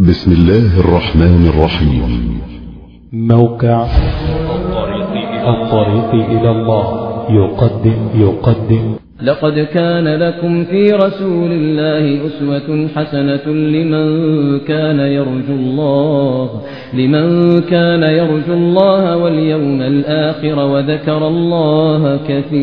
بسم الله الرحمن الرحيم موقع الطريق إلى الله يقدم يقدم لقد كان لكم في رسول الله أسوة حسنة لمن كان يرجو الله لمن كان يرجو الله واليوم الآخر وذكر الله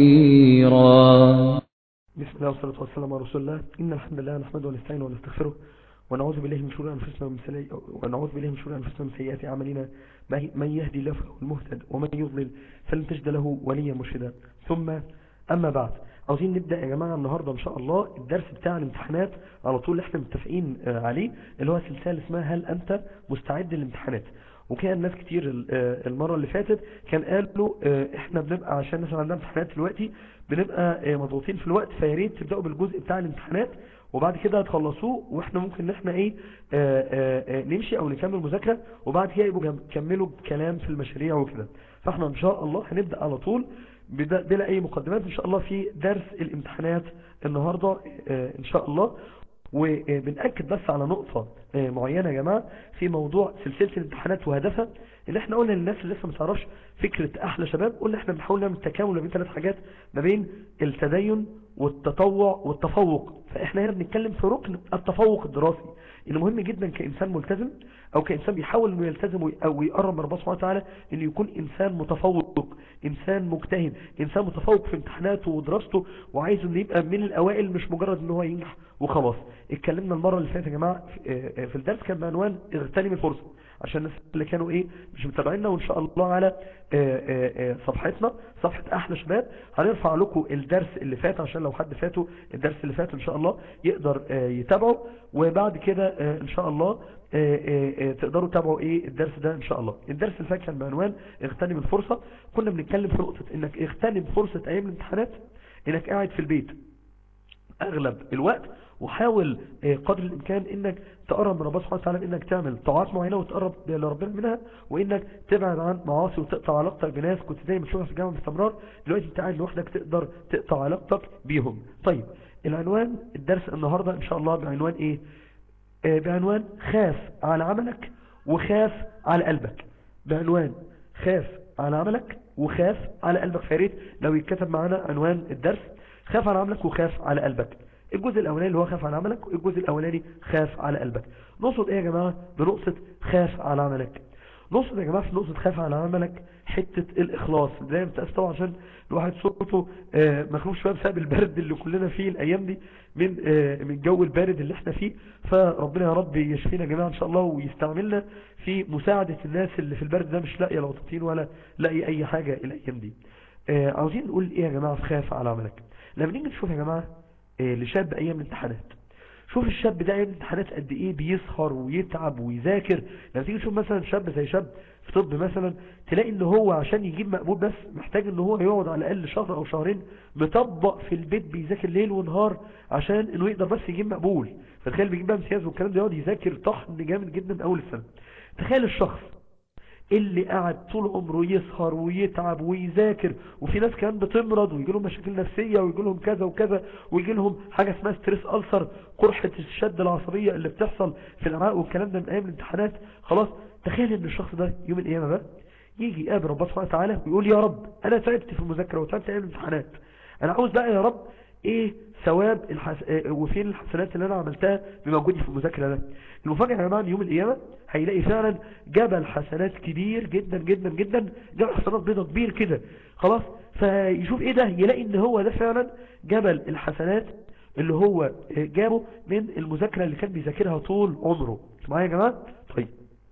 كثيرا بسم الله والصلاة والسلام على رسول الله إن الحمد لله نحمده ونستعينه ونستغفره ونعوذ بالله من شرور أنفسنا ومن سلي... ونعوذ بالله من شرور أنفسنا ومن سيئات أعمالنا من يهدي الله فهو المهتد ومن يضلل فلن تجد له وليا مرشدا ثم أما بعد عاوزين نبدأ يا جماعة النهاردة إن شاء الله الدرس بتاع الامتحانات على طول اللي احنا متفقين عليه اللي هو سلسلة اسمها هل أنت مستعد للامتحانات وكان ناس كتير المرة اللي فاتت كان قالوا احنا بنبقى عشان مثلا عندنا امتحانات دلوقتي بنبقى مضغوطين في الوقت فياريت تبدأوا بالجزء بتاع الامتحانات وبعد كده هتخلصوه واحنا ممكن ان احنا ايه آآ آآ نمشي او نكمل مذاكرة وبعد كده يبقوا كملوا كلام في المشاريع وكده فاحنا ان شاء الله هنبدأ على طول بلا اي مقدمات ان شاء الله في درس الامتحانات النهاردة ان شاء الله وبنأكد بس على نقطة معينة يا جماعة في موضوع سلسلة الامتحانات وهدفها اللي احنا قلنا للناس اللي لسه ما تعرفش فكرة احلى شباب قلنا احنا بنحاول نعمل تكامل ما بين ثلاث حاجات ما بين التدين والتطوع والتفوق فاحنا هنا بنتكلم في ركن التفوق الدراسي انه مهم جدا كإنسان ملتزم او كإنسان بيحاول انه يلتزم او يقرب من ربنا سبحانه وتعالى انه يكون انسان متفوق انسان مجتهد انسان متفوق في امتحاناته ودراسته وعايز انه يبقى من الاوائل مش مجرد ان هو ينجح وخلاص اتكلمنا المرة اللي فاتت يا جماعة في الدرس كان بعنوان اغتنم الفرصة عشان الناس اللي كانوا ايه مش متابعيننا وان شاء الله على صفحتنا صفحة احلى شباب هنرفع لكم الدرس اللي فات عشان لو حد فاته الدرس اللي فات ان شاء الله يقدر يتابعه وبعد كده ان شاء الله تقدروا تتابعوا ايه الدرس ده ان شاء الله الدرس اللي فات كان بعنوان اغتنم الفرصة كنا بنتكلم في نقطة انك اغتنم فرصة ايام الامتحانات انك قاعد في البيت اغلب الوقت وحاول قدر الامكان انك تقرب من ربنا سبحانه وتعالى انك تعمل طاعات معينه وتقرب لربنا منها وانك تبعد عن معاصي وتقطع علاقتك بناس كنت دايما بتشوفها في الجامعه باستمرار دلوقتي انت قاعد لوحدك تقدر تقطع علاقتك بيهم طيب العنوان الدرس النهارده ان شاء الله بعنوان ايه آه بعنوان خاف على عملك وخاف على قلبك بعنوان خاف على عملك وخاف على قلبك فياريت لو يتكتب معانا عنوان الدرس خاف على عملك وخاف على قلبك الجزء الاولاني اللي هو خاف على عملك والجزء الاولاني خاف على قلبك نقصد ايه يا جماعة بنقصد خاف على عملك نقصد يا جماعة في نقصد خاف على عملك حتة الاخلاص زي ما تأسف طبعا عشان الواحد صوته مخلوق شوية بسبب البرد اللي كلنا فيه الايام دي من من الجو البارد اللي احنا فيه فربنا يا رب يشفينا جميعا ان شاء الله ويستعملنا في مساعدة الناس اللي في البرد ده مش لاقيه لوطتين ولا لاقي اي حاجة الايام دي عاوزين نقول ايه يا جماعة في خاف على عملك لما نيجي نشوف يا جماعة لشاب ايام الامتحانات شوف الشاب ده ايام الامتحانات قد ايه بيسهر ويتعب ويذاكر لما تيجي تشوف مثلا شاب زي شاب في طب مثلا تلاقي ان هو عشان يجيب مقبول بس محتاج ان هو يقعد على الاقل شهر او شهرين مطبق في البيت بيذاكر ليل ونهار عشان انه يقدر بس يجيب مقبول فتخيل بيجيب بقى امتياز والكلام ده يقعد يذاكر طحن جامد جدا من اول السنه تخيل الشخص اللي قاعد طول عمره يسهر ويتعب ويذاكر وفي ناس كمان بتمرض ويجي لهم مشاكل نفسية ويجي لهم كذا وكذا ويجي لهم حاجة اسمها ستريس ألسر قرحة الشد العصبية اللي بتحصل في العراق والكلام ده من أيام الامتحانات خلاص تخيل ان الشخص ده يوم القيامة بقى يجي يقابل ربنا سبحانه وتعالى ويقول يا رب انا تعبت في المذاكرة وتعبت ايام الامتحانات انا عاوز بقى يا رب ايه ثواب الحس... وفين الحسنات اللي انا عملتها بموجودي في المذاكرة ده المفاجأة يا جماعة يوم القيامة هيلاقي فعلا جبل حسنات كبير جدا جدا جدا جبل حسنات بيضة كبير كده خلاص فيشوف ايه ده يلاقي ان هو ده فعلا جبل الحسنات اللي هو جابه من المذاكرة اللي كان بيذاكرها طول عمره معايا يا جماعة طيب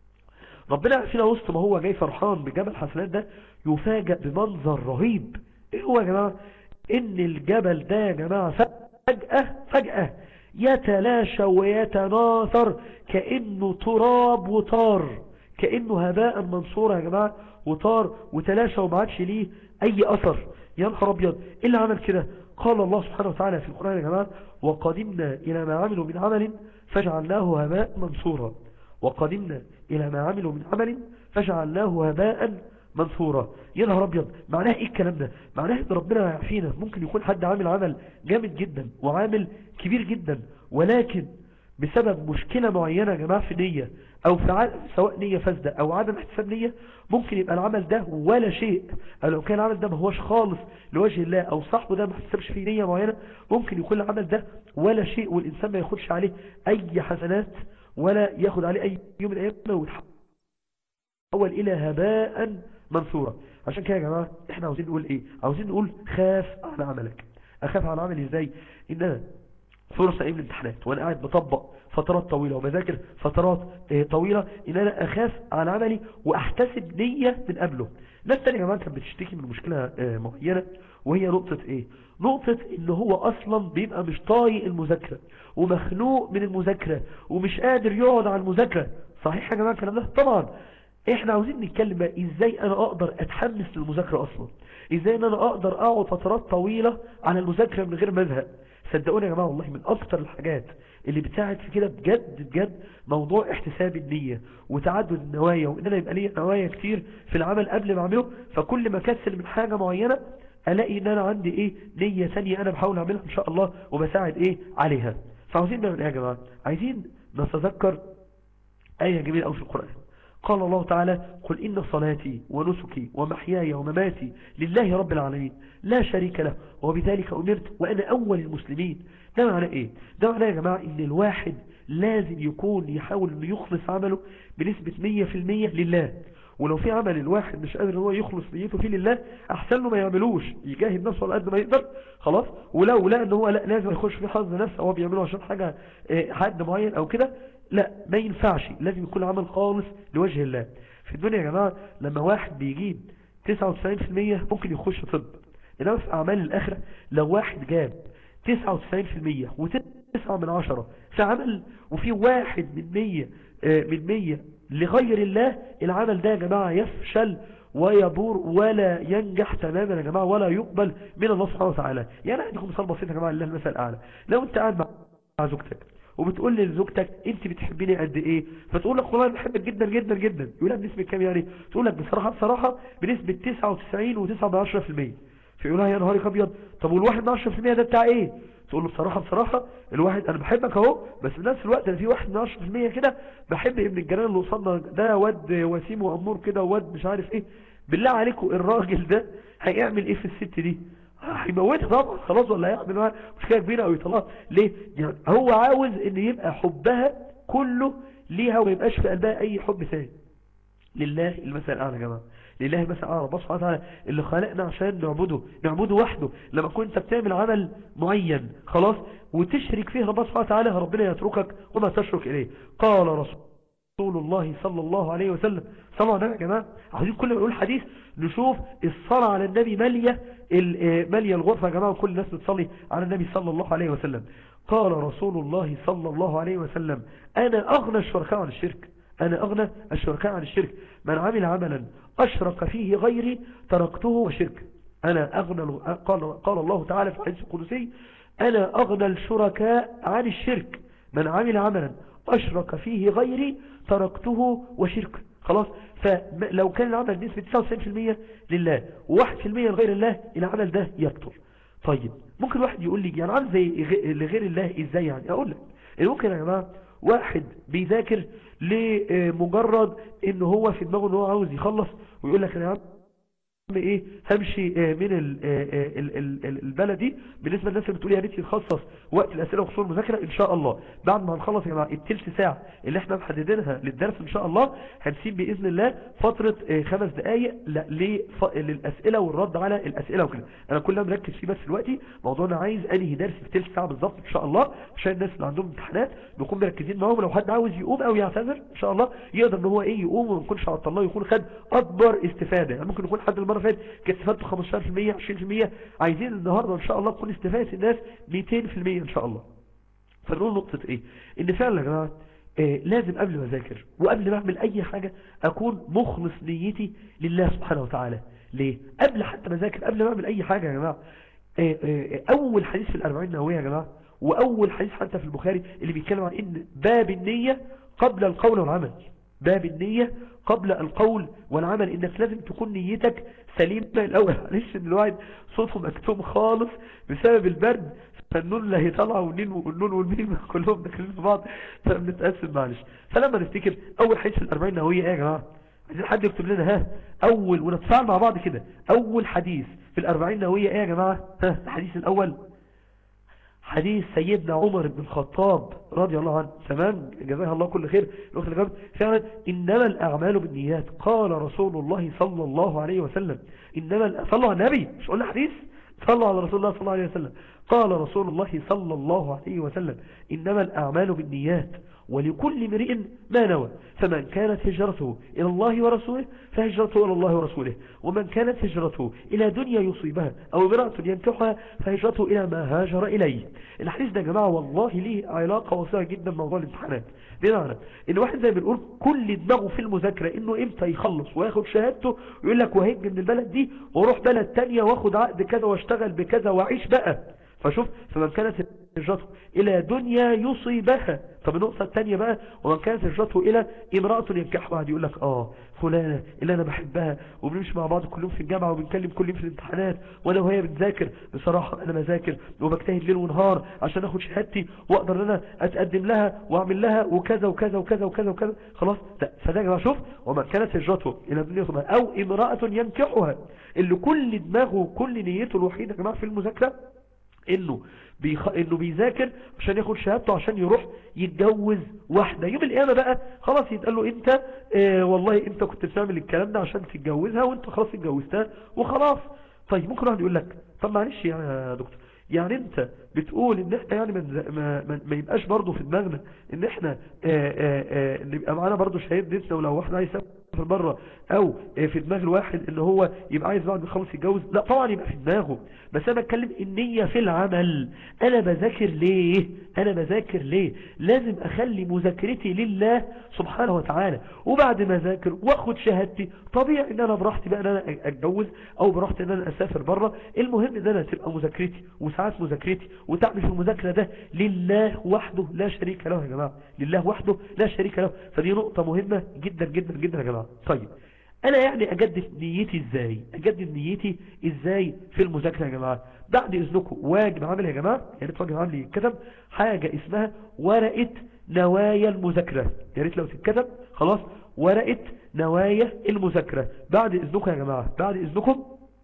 ربنا عارفين وسط ما هو جاي فرحان بجبل حسنات ده يفاجأ بمنظر رهيب ايه هو يا جماعة ان الجبل ده يا جماعة فجأة فجأة يتلاشى ويتناثر كأنه تراب وطار كأنه هباء منصورة يا جماعة وطار وتلاشى وما عادش ليه أي أثر يا نهار أبيض إيه اللي عمل كده قال الله سبحانه وتعالى في القرآن يا جماعة وقدمنا إلى ما عملوا من عمل فجعلناه هباء منصورا وقدمنا إلى ما عملوا من عمل فجعلناه هباء منصورة يا نهار ابيض معناها ايه الكلام ده معناها ان ربنا يعافينا ممكن يكون حد عامل عمل جامد جدا وعامل كبير جدا ولكن بسبب مشكلة معينة يا جماعة في نية او في ع... سواء نية فاسدة او عدم احتساب نية ممكن يبقى العمل ده ولا شيء او لو كان العمل ده ما هوش خالص لوجه الله او صاحبه ده ما احتسبش فيه نية معينة ممكن يكون العمل ده ولا شيء والانسان ما ياخدش عليه اي حسنات ولا ياخد عليه اي يوم من الايام ويتحول الى هباء منثورا عشان كده يا جماعة احنا عاوزين نقول ايه عاوزين نقول خاف على عملك اخاف على عملي ازاي ان انا فرصة ايه من الامتحانات وانا قاعد بطبق فترات طويلة وبذاكر فترات اه طويلة ان انا اخاف على عملي واحتسب نية من قبله ناس تانية كمان كانت بتشتكي من مشكلة اه معينة وهي نقطة ايه نقطة ان هو اصلا بيبقى مش طايق المذاكرة ومخنوق من المذاكرة ومش قادر يقعد على المذاكرة صحيح يا جماعة الكلام ده طبعا احنا عاوزين نتكلم بقى ازاي انا اقدر اتحمس للمذاكرة اصلا ازاي ان انا اقدر اقعد فترات طويلة على المذاكرة من غير مزهق صدقوني يا جماعة والله من اكتر الحاجات اللي بتساعد في كده بجد بجد موضوع احتساب النية وتعدد النوايا وان انا يبقى لي نوايا كتير في العمل قبل ما اعمله فكل ما كسل من حاجة معينة الاقي ان انا عندي ايه نية ثانية انا بحاول اعملها ان شاء الله وبساعد ايه عليها فعاوزين نعمل ايه يا جماعة عايزين نتذكر آية جميلة أوي في القرآن قال الله تعالى قل إن صلاتي ونسكي ومحياي ومماتي لله رب العالمين لا شريك له وبذلك أمرت وأنا أول المسلمين ده معنى إيه ده معنى يا جماعة إن الواحد لازم يكون يحاول أنه يخلص عمله بنسبة 100% لله ولو في عمل الواحد مش قادر هو يخلص نيته فيه لله احسن له ما يعملوش يجاهد نفسه على قد ما يقدر خلاص ولو لا ان هو لا لازم يخش في حظ نفس هو بيعمله عشان حاجة حد معين او كده لا ما ينفعش لازم يكون عمل خالص لوجه الله في الدنيا يا جماعة لما واحد بيجيب 99% ممكن يخش طب انما في اعمال الاخرة لو واحد جاب 99% و9 من عشرة في عمل وفي واحد من 100 من 100 لغير الله العمل ده يا جماعة يفشل ويبور ولا ينجح تماما يا جماعة ولا يقبل من الله سبحانه وتعالى يعني عندكم مثال بسيط يا جماعة لله المثل الأعلى لو انت قاعد مع زوجتك وبتقول لزوجتك انت بتحبيني قد ايه فتقول لك والله انا بحبك جدا جدا جدا يقول لك بنسبة كام يعني تقول لك بصراحة بصراحة بنسبة 99 و9 فيقول لها يا نهارك ابيض طب والواحد من 10% ده بتاع ايه تقول له بصراحة بصراحة الواحد انا بحبك اهو بس في نفس الوقت انا في واحد من 10% كده بحب ابن الجيران اللي قصادنا ده واد وسيم وامور كده واد مش عارف ايه بالله عليكم الراجل ده هيعمل ايه في الست دي هيموتها طبعا خلاص ولا هيعمل مشكله كبيره او يطلقها ليه يعني هو عاوز ان يبقى حبها كله ليها وما يبقاش في قلبها اي حب ثاني لله المثل الاعلى يا جماعه لله المثل الاعلى ربنا سبحانه وتعالى اللي خلقنا عشان نعبده نعبده وحده لما كنت بتعمل عمل معين خلاص وتشرك فيه ربنا سبحانه وتعالى ربنا يتركك وما تشرك اليه قال رسول رسول الله صلى الله عليه وسلم صلى الله عليه يا جماعة عايزين كل ما نقول حديث نشوف الصلاة على النبي مالية مالية الغرفة يا جماعة وكل الناس بتصلي على النبي صلى الله عليه وسلم قال رسول الله صلى الله عليه وسلم أنا أغنى الشركاء عن الشرك أنا أغنى الشركاء عن الشرك من عمل عملا أشرك فيه غيري تركته وشرك أنا أغنى قال, قال الله تعالى في الحديث القدسي أنا أغنى الشركاء عن الشرك من عمل عملا أشرك فيه غيري تركته وشرك خلاص فلو كان العمل بنسبة 99% لله و1% لغير الله العمل ده يبطل طيب ممكن واحد يقول لي يعني عمل زي لغير الله ازاي يعني اقول لك ممكن يا جماعة واحد بيذاكر لمجرد ان هو في دماغه ان هو عاوز يخلص ويقول لك يا عم ايه همشي من البلدي بالنسبة للناس اللي بتقول يا ريت يتخصص وقت الاسئله وخصوصا المذاكره ان شاء الله بعد ما هنخلص يا جماعه الثلث ساعه اللي احنا محددينها للدرس ان شاء الله هنسيب باذن الله فتره خمس دقائق للاسئله والرد على الاسئله وكده انا كل ما مركز فيه بس دلوقتي موضوعنا عايز انهي درس في ثلث ساعه بالظبط ان شاء الله عشان الناس اللي عندهم امتحانات نكون مركزين معاهم لو حد عاوز يقوم او يعتذر ان شاء الله يقدر ان هو ايه يقوم وما يكونش على الله يكون خد اكبر استفاده يعني ممكن يكون حد المره فاتت كانت استفادته 15% 20% عايزين النهارده ان شاء الله تكون استفاده الناس 200% ان شاء الله فنقول نقطة ايه ان فعلا يا جماعة إيه لازم قبل ما اذاكر وقبل ما اعمل اي حاجة اكون مخلص نيتي لله سبحانه وتعالى ليه قبل حتى ما اذاكر قبل ما اعمل اي حاجة يا جماعة إيه إيه اول حديث في الاربعين نووية يا جماعة واول حديث حتى في البخاري اللي بيتكلم عن ان باب النية قبل القول والعمل باب النية قبل القول والعمل انك لازم تكون نيتك سليمة الاول معلش ان الواحد صوته مكتوم خالص بسبب البرد فالنون اللي هيطلع والنين والنون والميم كلهم داخلين في بعض فبنتقسم معلش فلما نفتكر اول حديث في الاربعين النوويه ايه يا جماعه عايزين حد يكتب لنا ها اول ونتفاعل مع بعض كده اول حديث في الاربعين النوويه ايه يا جماعه ها الحديث الاول حديث سيدنا عمر بن الخطاب رضي الله عنه تمام جزاه الله كل خير الاخت اللي جابت فعلا انما الاعمال بالنيات قال رسول الله صلى الله عليه وسلم انما صلوا على النبي مش قلنا حديث صلوا على رسول الله صلى الله عليه وسلم قال رسول الله صلى الله عليه وسلم انما الاعمال بالنيات ولكل امرئ ما نوى فمن كانت هجرته إلى الله ورسوله فهجرته إلى الله ورسوله ومن كانت هجرته إلى دنيا يصيبها أو امرأة ينكحها فهجرته إلى ما هاجر إليه الحديث ده يا جماعة والله ليه علاقة واسعة جدا بموضوع الامتحانات بمعنى ان واحد زي ما بنقول كل دماغه في المذاكرة انه امتى يخلص وياخد شهادته ويقول لك وهيج من البلد دي واروح بلد تانية واخد عقد كذا واشتغل بكذا واعيش بقى فشوف فمن كانت هجرته إلى دنيا يصيبها طب النقطة الثانية بقى ومن كانت هجرته إلى امرأة ينكح واحد يقول لك آه فلانة اللي أنا بحبها وبنمشي مع بعض كل يوم في الجامعة وبنكلم كل يوم في الامتحانات وأنا وهي بتذاكر بصراحة أنا بذاكر وبجتهد ليل ونهار عشان أخد شهادتي وأقدر أن أنا أتقدم لها وأعمل لها وكذا وكذا وكذا وكذا وكذا خلاص لا فده يا جماعة شوف ومن كانت هجرته إلى دنيا يصيبها أو امرأة ينكحها اللي كل دماغه وكل نيته الوحيدة يا جماعة في المذاكرة انه بيخ... انه بيذاكر عشان ياخد شهادته عشان يروح يتجوز واحدة يوم القيامة بقى خلاص يتقال له انت اه والله انت كنت بتعمل الكلام ده عشان تتجوزها وانت خلاص اتجوزتها وخلاص طيب ممكن واحد يقول لك طب معلش يا دكتور يعني انت بتقول ان احنا يعني ما, ما, ما يبقاش برضه في دماغنا ان احنا اه اه اه نبقى معانا برضه شهادتنا ولو واحد عايز يسافر بره او في دماغ الواحد ان هو يبقى عايز بعد ما يخلص يتجوز لا طبعا يبقى في دماغه بس انا بتكلم النية في العمل انا بذاكر ليه انا بذاكر ليه لازم اخلي مذاكرتي لله سبحانه وتعالى وبعد ما اذاكر واخد شهادتي طبيعي ان انا براحتي بقى ان انا اتجوز او براحتي ان انا اسافر بره المهم ان انا تبقى مذاكرتي وساعات مذاكرتي وتعمل في المذاكرة ده لله وحده لا شريك له يا جماعة لله وحده لا شريك له فدي نقطة مهمة جدا جدا جدا يا جماعة طيب انا يعني اجدد نيتي ازاي اجدد نيتي ازاي في المذاكرة يا جماعة بعد اذنكم واجب عامل يا جماعة يا ريت واجب عامل يتكتب حاجة اسمها ورقة نوايا المذاكرة يا ريت لو تتكتب خلاص ورقة نوايا المذاكرة بعد اذنكم يا جماعة بعد اذنكم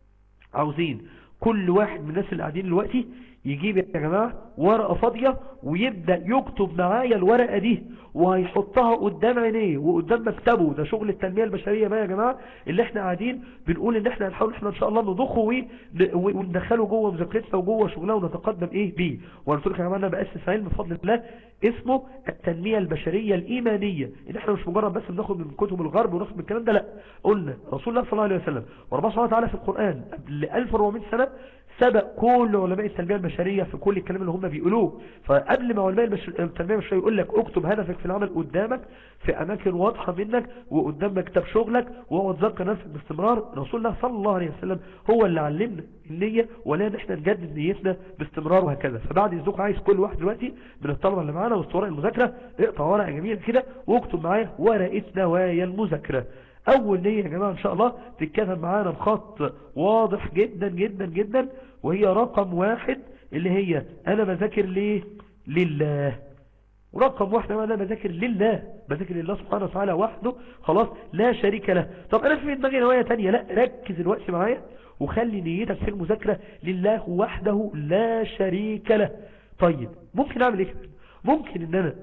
عاوزين كل واحد من الناس اللي قاعدين دلوقتي يجيب يا جماعة ورقة فاضية ويبدأ يكتب معايا الورقة دي وهيحطها قدام عينيه وقدام مكتبه ده شغل التنمية البشرية بقى يا جماعة اللي احنا قاعدين بنقول ان احنا هنحاول احنا ان شاء الله نضخه وندخله جوه مذاكرتنا وجوه شغلنا ونتقدم ايه بيه وانا قلت لك يا جماعة انا بأسس علم بفضل الله اسمه التنمية البشرية الإيمانية ان احنا مش مجرد بس بناخد من كتب الغرب وناخد من الكلام ده لا قلنا رسول الله صلى الله عليه وسلم وربنا سبحانه وتعالى في القرآن قبل 1400 سنة سبق كل علماء التنمية البشرية في كل الكلام اللي هم بيقولوه فقبل ما علماء التنمية البشرية يقول لك اكتب هدفك في العمل قدامك في اماكن واضحة منك وقدام مكتب شغلك واقعد ذكر نفسك باستمرار رسول الله صلى الله عليه وسلم هو اللي علمنا النية ولا ان احنا نجدد نيتنا باستمرار وهكذا فبعد اذنكم عايز كل واحد دلوقتي من الطلبة اللي معانا وسط ورق المذاكرة اقطع ورقة جميلة كده واكتب معايا ورقة نوايا المذاكرة اول نية يا جماعة ان شاء الله تتكتب معانا بخط واضح جدا جدا جدا وهي رقم واحد اللي هي انا بذاكر ليه لله ورقم واحد انا بذاكر لله بذاكر لله سبحانه وتعالى وحده خلاص لا شريك له طب انا في دماغي نوايا تانية لا ركز الوقت معايا وخلي نيتك في المذاكرة لله وحده لا شريك له طيب ممكن اعمل ايه ممكن ان انا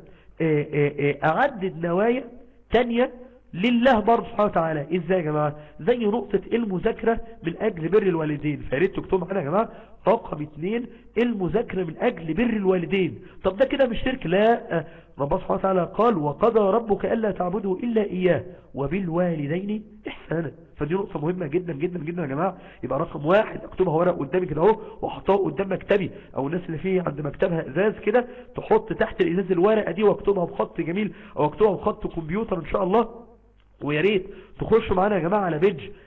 اعدد نوايا تانية لله برضه سبحانه وتعالى ازاي يا جماعة زي نقطة المذاكرة من اجل بر الوالدين فياريت تكتبوا معانا يا جماعة رقم اتنين المذاكرة من اجل بر الوالدين طب ده كده مش شرك لا ربنا سبحانه وتعالى قال وقضى ربك الا تعبدوا الا اياه وبالوالدين احسانا فدي نقطة مهمة جدا جدا جدا يا جماعة يبقى رقم واحد اكتبها ورق قدامي كده اهو واحطها قدام مكتبي او الناس اللي فيه عند مكتبها ازاز كده تحط تحت الازاز الورقة دي واكتبها بخط جميل او اكتبها بخط كمبيوتر ان شاء الله ويا ريت تخشوا معانا يا جماعة على بيج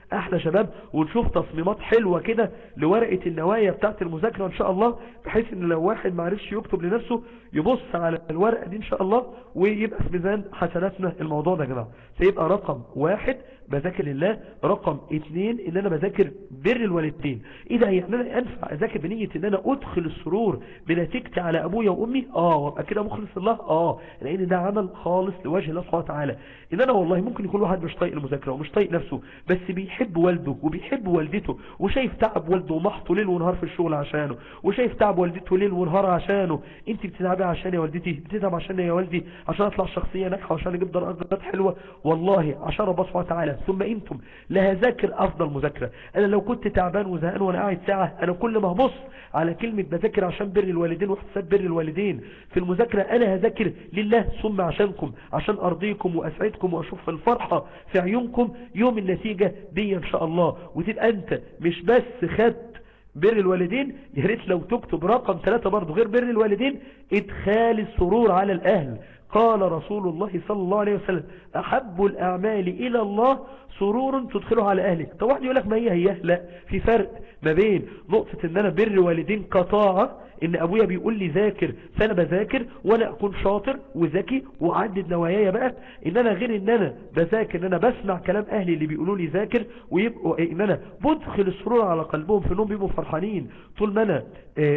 احلى شباب ونشوف تصميمات حلوة كده لورقة النوايا بتاعت المذاكرة ان شاء الله بحيث ان لو واحد معرفش يكتب لنفسه يبص على الورقة دي ان شاء الله ويبقى في ميزان حسناتنا الموضوع ده يا جماعة فيبقى رقم واحد بذاكر لله رقم اتنين ان انا بذاكر بر الوالدين ايه ده يعني انا انفع اذاكر بنية ان انا ادخل السرور بنتيجتي على ابويا وامي اه وابقى كده مخلص الله اه لان ده عمل خالص لوجه الله سبحانه وتعالى ان انا والله ممكن يكون واحد مش طايق المذاكره ومش طايق نفسه بس بيحب والده وبيحب والدته وشايف تعب والده ومحطه ليل ونهار في الشغل عشانه وشايف تعب والدته ليل ونهار عشانه انت بتتعبي عشان يا والدتي بتتعب عشان يا والدي عشان اطلع شخصيه ناجحه وعشان اجيب درجات حلوه والله عشان ربنا سبحانه وتعالى ثم انتم لا هذاكر افضل مذاكره انا لو كنت تعبان وزهقان وانا قاعد ساعه انا كل ما هبص على كلمه بذاكر عشان بر الوالدين واحتساب بر الوالدين في المذاكره انا هذاكر لله ثم عشانكم عشان ارضيكم واسعدكم واشوف الفرحه في عيونكم يوم النتيجه دي ان شاء الله وتبقى انت مش بس خدت بر الوالدين يا ريت لو تكتب رقم ثلاثة برضه غير بر الوالدين ادخال السرور على الاهل قال رسول الله صلى الله عليه وسلم احب الاعمال الى الله سرور تدخله على اهلك طب واحد يقول لك ما هي هي لا في فرق ما بين نقطة ان انا بر والدين كطاعة ان ابويا بيقول لي ذاكر فانا بذاكر وانا اكون شاطر وذكي واعدد نواياي بقى ان انا غير ان انا بذاكر ان انا بسمع كلام اهلي اللي بيقولوا لي ذاكر ويبقوا ان انا بدخل السرور على قلبهم في انهم بيبقوا فرحانين طول ما انا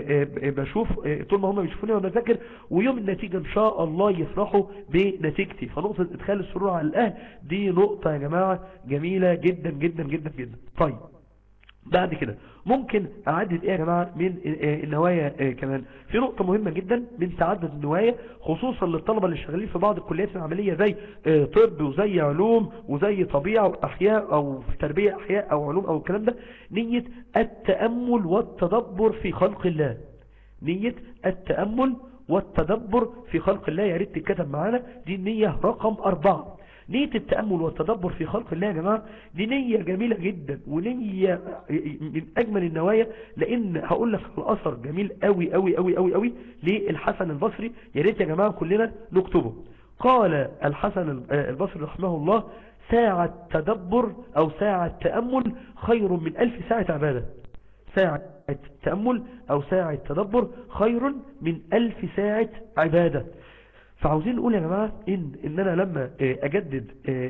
بشوف طول ما هم بيشوفوني وانا بذاكر ويوم النتيجة ان شاء الله يفرحوا بنتيجتي فنقطة ادخال السرور على الاهل دي نقطة يا جماعة جميلة جدا جدا جدا جدا طيب بعد كده ممكن اعدد ايه يا جماعة من النوايا كمان في نقطة مهمة جدا من تعدد النوايا خصوصا للطلبة اللي شغالين في بعض الكليات العملية زي طب وزي علوم وزي طبيعة واحياء او في تربية احياء او علوم او الكلام ده نية التأمل والتدبر في خلق الله نية التأمل والتدبر في خلق الله يا ريت تتكتب معانا دي النية رقم أربعة نية التأمل والتدبر في خلق الله يا جماعة دي نية جميلة جدا ونية من أجمل النوايا لأن هقول لك الأثر جميل قوي قوي قوي قوي قوي للحسن البصري يا ريت يا جماعة كلنا نكتبه قال الحسن البصري رحمه الله ساعة تدبر أو ساعة تأمل خير من ألف ساعة عبادة ساعة تأمل أو ساعة تدبر خير من ألف ساعة عبادة فعاوزين نقول يا جماعة إن, إن أنا لما أجدد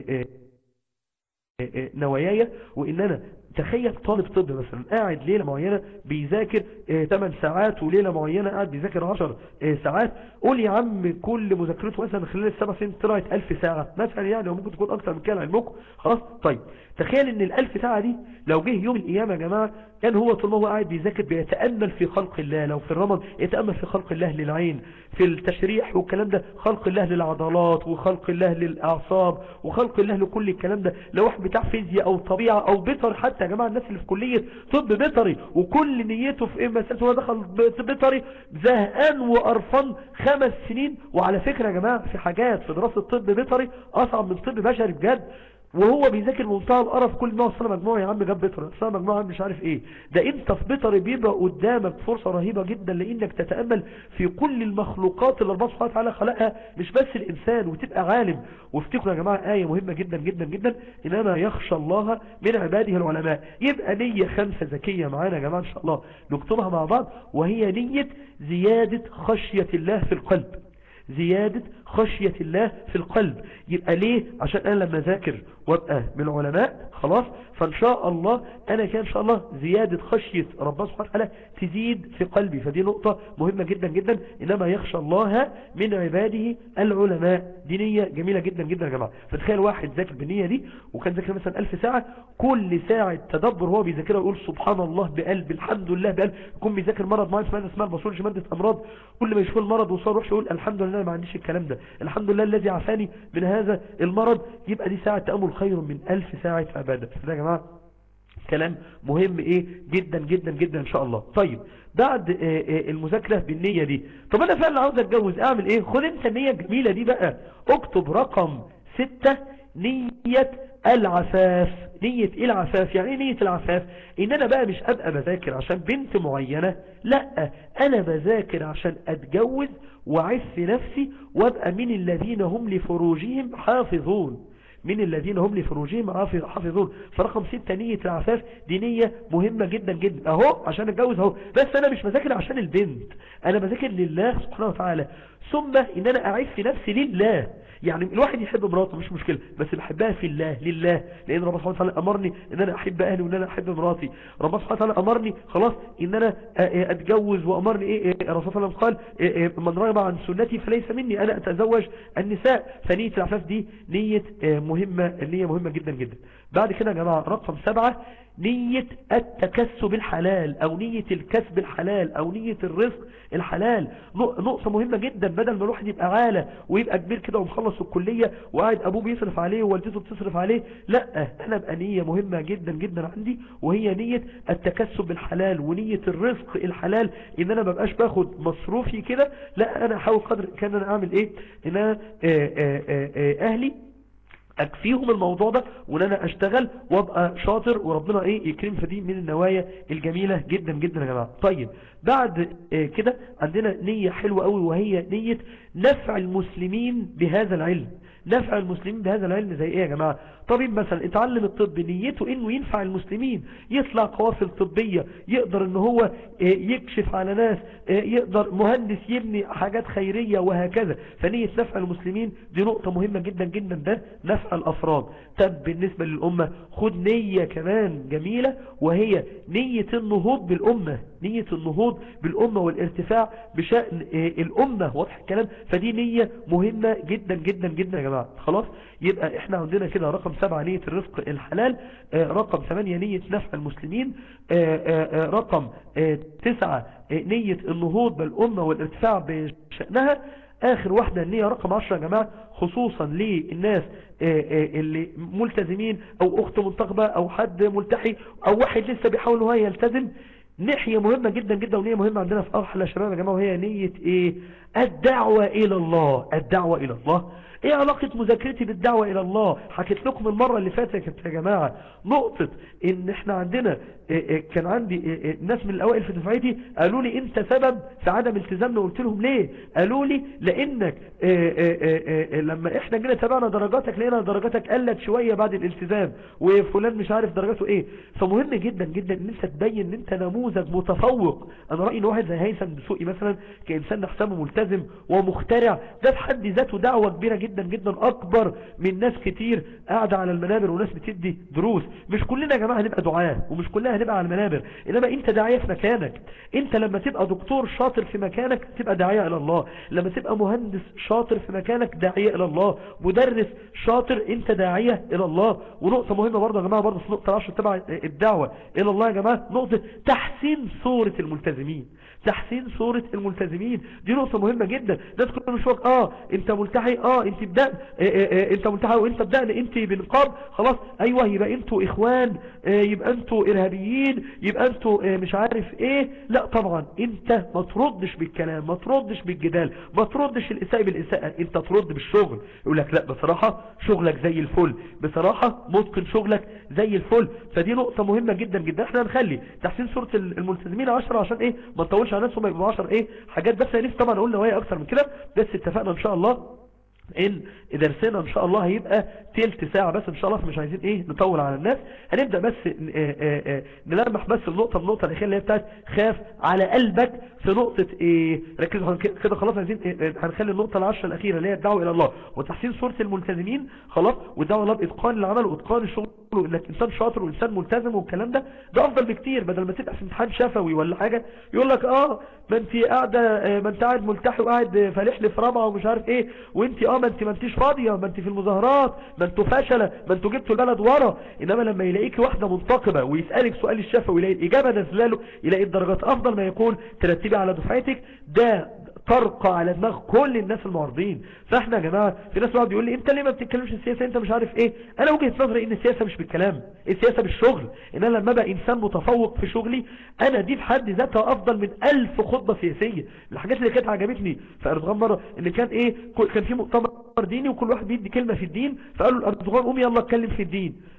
نواياي وإن أنا تخيل طالب طب مثلا قاعد ليلة معينة بيذاكر 8 ساعات وليلة معينة قاعد بيذاكر 10 ساعات قول يا عم كل مذاكرته مثلا خلال السبع سنين طلعت 1000 ساعة مثلا يعني وممكن تكون أكثر من كده لعلمكم خلاص طيب تخيل ان الألف ساعة دي لو جه يوم القيامة يا جماعة كان هو طول ما هو قاعد بيذاكر بيتأمل في خلق الله لو في الرمض يتأمل في خلق الله للعين في التشريح والكلام ده خلق الله للعضلات وخلق الله للأعصاب وخلق الله لكل الكلام ده لو واحد بتاع فيزياء أو طبيعة أو بيطر حتى يا جماعة الناس اللي في كلية طب بيطري وكل نيته في إيه مسألة هو دخل بيطري زهقان وقرفان خمس سنين وعلى فكرة يا جماعة في حاجات في دراسة طب بيطري أصعب من طب بشري بجد وهو بيذاكر منتهى القرف كل ما وصل مجموعه يا عم جاب بيطري وصل مجموعه مش عارف ايه ده انت في بيطري بيبقى قدامك فرصه رهيبه جدا لانك تتامل في كل المخلوقات اللي الله سبحانه وتعالى خلقها مش بس الانسان وتبقى عالم وافتكروا يا جماعه ايه مهمه جدا جدا جدا انما يخشى الله من عباده العلماء يبقى نيه خمسه ذكيه معانا يا جماعه ان شاء الله نكتبها مع بعض وهي نيه زياده خشيه الله في القلب زيادة خشية الله في القلب يبقى ليه عشان انا لما ذاكر وابقى من العلماء خلاص فان شاء الله انا كان ان شاء الله زيادة خشية ربنا سبحانه وتعالى تزيد في قلبي فدي نقطة مهمة جدا جدا انما يخشى الله من عباده العلماء دي نية جميلة جدا جدا يا جماعة فتخيل واحد ذاكر بالنية دي وكان ذاكر مثلا ألف ساعة كل ساعة تدبر هو بيذاكرها يقول سبحان الله بقلب الحمد لله بقلب يكون بيذاكر مرض معين اسمها اسمها البصولوجي مادة امراض كل ما يشوف المرض وصار روح يقول الحمد لله ما عنديش الكلام ده الحمد لله الذي عافاني من هذا المرض يبقى دي ساعة تأمل خير من ألف ساعة عبادة فده يا جماعة كلام مهم ايه جدا جدا جدا ان شاء الله طيب بعد المذاكرة بالنية دي طب انا فعلا عاوز اتجوز اعمل ايه خد انت النية الجميلة دي بقى اكتب رقم ستة نية العفاف نية ايه العفاف يعني ايه نية العفاف ان انا بقى مش ابقى بذاكر عشان بنت معينة لا انا بذاكر عشان اتجوز وعف نفسي وابقى من الذين هم لفروجهم حافظون من الذين هم لفروجهم حافظ- حافظون فرقم ستة نية العفاف دي نية مهمة جدا جدا اهو عشان اتجوز اهو بس انا مش بذاكر عشان البنت انا بذاكر لله سبحانه وتعالى ثم ان انا اعف نفسي لله يعني الواحد يحب مراته مش مشكلة بس بحبها في الله لله لان ربنا سبحانه وتعالى امرني ان انا احب اهلي وان انا احب مراتي ربنا سبحانه وتعالى امرني خلاص ان انا آه، آه، اتجوز وامرني ايه إيه، الرسول صلى الله عليه وسلم قال آه، آه، من رغب عن سنتي فليس مني انا اتزوج النساء فنية العفاف دي نية آه، مهمة النية مهمة جدا جدا بعد كده يا جماعة رقم سبعة نية التكسب الحلال او نية الكسب الحلال او نية الرزق الحلال نق- نقطة مهمة جدا بدل ما الواحد يبقى عالة ويبقى كبير كده ومخلص الكلية وقاعد ابوه بيصرف عليه ووالدته بتصرف عليه لا انا بقى نية مهمة جدا جدا عندي وهي نية التكسب الحلال ونية الرزق الحلال ان انا مبقاش باخد مصروفي كده لا انا احاول قدر كان انا اعمل ايه ان انا آه، آه، آه، آه، اهلي اكفيهم الموضوع ده وان انا اشتغل وابقى شاطر وربنا ايه يكرم فدي من النوايا الجميلة جدا جدا يا جماعة طيب بعد آه، كده عندنا نية حلوة قوي وهي نية نفع المسلمين بهذا العلم نفع المسلمين بهذا العلم زي ايه يا جماعة طبيب مثلا اتعلم الطب نيته انه ينفع المسلمين يطلع قوافل طبية يقدر ان هو آه، يكشف على ناس آه، يقدر مهندس يبني حاجات خيرية وهكذا فنية نفع المسلمين دي نقطة مهمة جدا جدا ده نفع الافراد طب بالنسبة للامة خد نية كمان جميلة وهي نية النهوض بالامة نية النهوض بالامة والارتفاع بشأن آه، الامة واضح الكلام فدي نية مهمة جدا جدا جدا يا جماعة خلاص يبقى احنا عندنا كده رقم سبعة نية الرزق الحلال آه، رقم ثمانية نية نفع المسلمين آه، آه، آه، رقم آه، تسعة آه، نية النهوض بالأمة والارتفاع بشأنها آخر واحدة النية رقم عشرة يا جماعة خصوصا للناس آه، آه، اللي ملتزمين أو أخت منتخبة أو حد ملتحي أو واحد لسه بيحاول إن هو يلتزم ناحية مهمة جدا جدا ونية مهمة عندنا في أرحل يا شباب يا جماعة وهي نية إيه الدعوة إلى الله الدعوة إلى الله ايه علاقة مذاكرتي بالدعوة الى الله حكيت لكم المرة اللي فاتت يا جماعة نقطة ان احنا عندنا إيه إيه كان عندي إيه إيه ناس من الاوائل في دفعتي قالوا لي انت سبب في عدم التزامنا قلت لهم ليه قالوا لي لانك إيه إيه إيه إيه لما احنا جينا تابعنا درجاتك لقينا درجاتك قلت شوية بعد الالتزام وفلان مش عارف درجاته ايه فمهم جدا جدا ان انت تبين ان انت نموذج متفوق انا رأيي ان واحد زي هيثم دسوقي مثلا كانسان نحسبه ملتزم ومخترع ده في حد ذاته دعوة كبيرة جدا جدا اكبر من ناس كتير قاعدة على المنابر وناس بتدي دروس مش كلنا يا جماعة هنبقى دعاة ومش كلنا هنبقى على المنابر انما انت داعية في مكانك انت لما تبقى دكتور شاطر في مكانك تبقى داعية الى الله لما تبقى مهندس شاطر في مكانك داعية الى الله مدرس شاطر انت داعية الى الله ونقطة مهمة برضه يا جماعة برضه في نقطة 10 تبع الدعوة الى الله يا جماعة نقطة تحسين صورة الملتزمين تحسين صورة الملتزمين دي نقطة مهمة جدا ناس كل مش وقت اه انت ملتحي اه انت بدأ اه اه اه انت ملتحي وانت بدأنا انت بنقاب خلاص ايوه يبقى انتوا اخوان اه يبقى انتوا ارهابيين يبقى انتوا اه مش عارف ايه لا طبعا انت ما تردش بالكلام ما تردش بالجدال ما تردش الاساءة بالاساءة انت ترد بالشغل يقول لك لا بصراحة شغلك زي الفل بصراحة ممكن شغلك زي الفل فدي نقطة مهمة جدا جدا احنا هنخلي تحسين صورة الملتزمين 10 عشان ايه ما نطولش على ناس هم يبقوا 10 ايه حاجات بس نفسي طبعا اقول نوايا اكتر من كده بس اتفقنا ان شاء الله ان درسنا ان شاء الله هيبقى تلت ساعة بس ان شاء الله فمش عايزين ايه نطول على الناس هنبدأ بس اه اه اه نلمح بس النقطة النقطة الاخيرة اللي هي بتاعت خاف على قلبك في نقطة ايه ركزوا كده خلاص عايزين إيه هنخلي النقطة العشرة الاخيرة اللي هي الدعوة الى الله وتحسين صورة الملتزمين خلاص والدعوة الله باتقان العمل واتقان الشغل وانك انسان شاطر وانسان ملتزم والكلام ده ده افضل بكتير بدل ما تبقى في امتحان شفوي ولا حاجة يقول لك اه ما انت قاعدة ما انت قاعد ملتحي وقاعد فالح لي في رابعة ومش عارف ايه وانت اه ما انت ما انتش فاضية ما انت في المظاهرات ما انتوا فشلة ما انتوا جبتوا البلد ورا انما لما يلاقيك واحدة منتقبة ويسألك سؤال الشفوي يلاقي الاجابة نزلاله يلاقي الدرجات افضل ما يكون ترتبي على دفعتك ده ترقى على دماغ كل الناس المعارضين فاحنا يا جماعة في ناس واحد بيقول لي انت ليه ما بتتكلمش السياسة انت مش عارف ايه انا وجهة نظري ان السياسة مش بالكلام السياسة بالشغل ان انا لما بقى انسان متفوق في شغلي انا دي في حد ذاتها افضل من الف خطبة سياسية الحاجات اللي كانت عجبتني في اردوغان مرة ان كان ايه كان في مؤتمر ديني وكل واحد بيدي كلمة في الدين فقالوا اردوغان قوم يلا اتكلم في الدين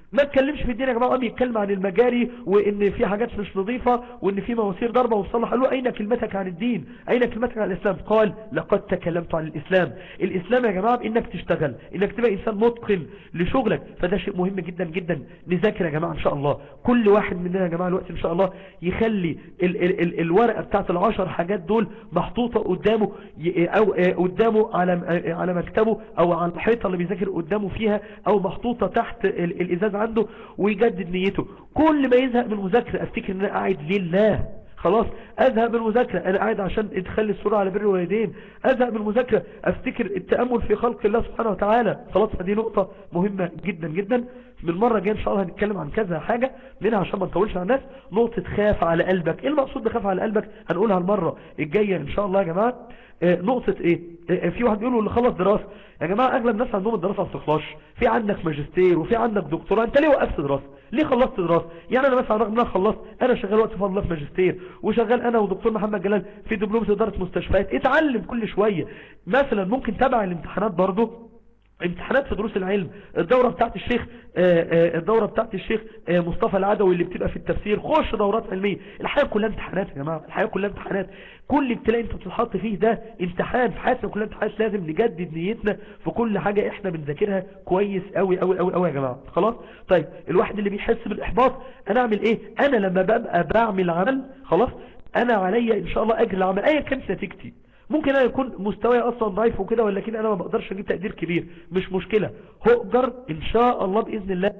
ما اتكلمش في الدين يا جماعه قام يتكلم عن المجاري وان في حاجات مش نظيفه وان في مواسير ضربه وصلح قال له اين كلمتك عن الدين اين كلمتك عن الاسلام قال لقد تكلمت عن الاسلام الاسلام يا جماعه بانك تشتغل انك تبقى انسان متقن لشغلك فده شيء مهم جدا جدا نذاكر يا جماعه ان شاء الله كل واحد مننا يا جماعه الوقت ان شاء الله يخلي ال ال ال الورقه بتاعت العشر حاجات دول محطوطه قدامه ي- او آه، قدامه على آه، على مكتبه او على الحيطه اللي بيذاكر قدامه فيها او محطوطه تحت ال- الازاز عنده ويجدد نيته كل ما يزهق من المذاكره افتكر ان انا قاعد لله خلاص ازهق من المذاكره انا قاعد عشان ادخل السرعه على بر الوالدين ازهق من المذاكره افتكر التامل في خلق الله سبحانه وتعالى خلاص فدي نقطه مهمه جدا جدا من المره الجايه ان شاء الله هنتكلم عن كذا حاجه منها عشان ما نطولش على الناس نقطه خاف على قلبك ايه المقصود بخاف على قلبك هنقولها المره الجايه ان شاء الله يا جماعه آه، نقطة ايه آه، في واحد بيقول له اللي خلص دراسة يا جماعة اغلب الناس عندهم الدراسة ما بتخلصش في عندك ماجستير وفي عندك دكتوراه انت ليه وقفت دراسة ليه خلصت دراسة يعني انا مثلا رغم ان انا خلصت انا شغال وقت فضل الله في ماجستير وشغال انا ودكتور محمد جلال في دبلومة ادارة مستشفيات اتعلم كل شوية مثلا ممكن تبع الامتحانات برضه امتحانات في دروس العلم الدورة بتاعت الشيخ آه، آه، الدورة بتاعت الشيخ آه، مصطفى العدوي اللي بتبقى في التفسير خش دورات علمية الحياة كلها امتحانات يا جماعة الحياة كلها امتحانات كل ابتلاء انت بتتحط فيه ده امتحان في حياتنا كلها امتحانات لازم نجدد نيتنا في كل حاجة احنا بنذاكرها كويس قوي قوي قوي قوي يا جماعة خلاص طيب الواحد اللي بيحس بالاحباط انا اعمل ايه انا لما ببقى بعمل عمل خلاص انا عليا ان شاء الله اجر العمل ايا كانت نتيجتي ممكن انا يكون مستواي اصلا ضعيف وكده ولكن انا ما بقدرش اجيب تقدير كبير مش مشكلة هقدر ان شاء الله باذن الله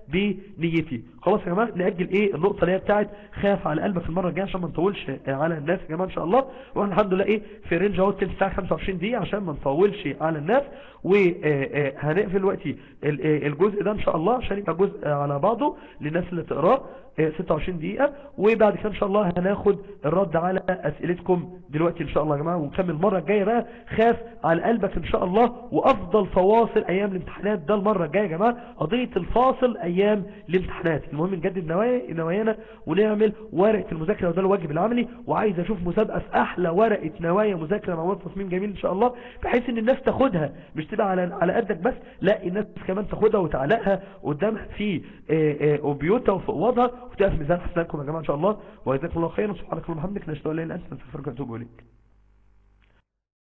بنيتي خلاص يا جماعه ناجل ايه النقطه اللي هي بتاعت خاف على قلبك المره الجايه عشان ما نطولش على الناس يا جماعه ان شاء الله واحنا الحمد لله ايه في رينج اهو تلت ساعه 25 دقيقه عشان ما نطولش على الناس وهنقفل دلوقتي ال- آه، الجزء ده ان شاء الله عشان يبقى جزء على بعضه للناس اللي تقراه آه، 26 دقيقه وبعد كده ان شاء الله هناخد الرد على اسئلتكم دلوقتي ان شاء الله يا جماعه ونكمل المره الجايه بقى خاف على قلبك ان شاء الله وافضل فواصل ايام الامتحانات ده المره الجايه يا جماعه قضيه الفاصل ايام الامتحانات المهم نجدد نوايا نوايانا ونعمل ورقه المذاكره وده الواجب العملي وعايز اشوف مسابقه في احلى ورقه نوايا مذاكره مع مواد تصميم جميل ان شاء الله بحيث ان الناس تاخدها مش تبقى على على قدك بس لا الناس كمان تاخدها وتعلقها قدامها في آه، آه، بيوتها وفي اوضها وتبقى في ميزان حسناتكم يا جماعه ان شاء الله وجزاكم الله خيرا سبحانك اللهم وبحمدك نشهد ان لا اله الا انت نستغفرك ونتوب اليك